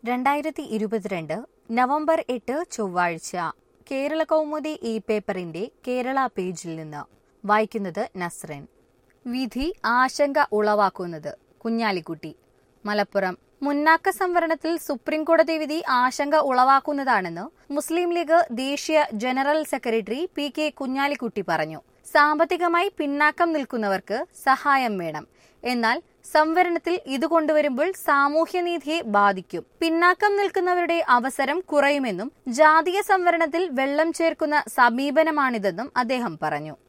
രണ്ടായിരത്തി ഇരുപത്തിരണ്ട് നവംബർ എട്ട് ചൊവ്വാഴ്ച കേരള കൗമുദി ഈ പേപ്പറിന്റെ കേരള പേജിൽ നിന്ന് വായിക്കുന്നത് നസ്രൻ വിധി ആശങ്ക ഉളവാക്കുന്നത് കുഞ്ഞാലിക്കുട്ടി മലപ്പുറം മുന്നാക്ക സംവരണത്തിൽ സുപ്രീംകോടതി വിധി ആശങ്ക ഉളവാക്കുന്നതാണെന്ന് മുസ്ലിം ലീഗ് ദേശീയ general secretary P K Kunhalikutty പറഞ്ഞു സാമ്പത്തികമായി പിന്നാക്കം നിൽക്കുന്നവർക്ക് സഹായം വേണം എന്നാൽ സംവരണത്തിൽ ഇത് കൊണ്ടുവരുമ്പോൾ സാമൂഹ്യനീതിയെ ബാധിക്കും പിന്നാക്കം നിൽക്കുന്നവരുടെ അവസരം കുറയുമെന്നും ജാതീയ സംവരണത്തിൽ വെള്ളം ചേർക്കുന്ന സമീപനമാണിതെന്നും അദ്ദേഹം പറഞ്ഞു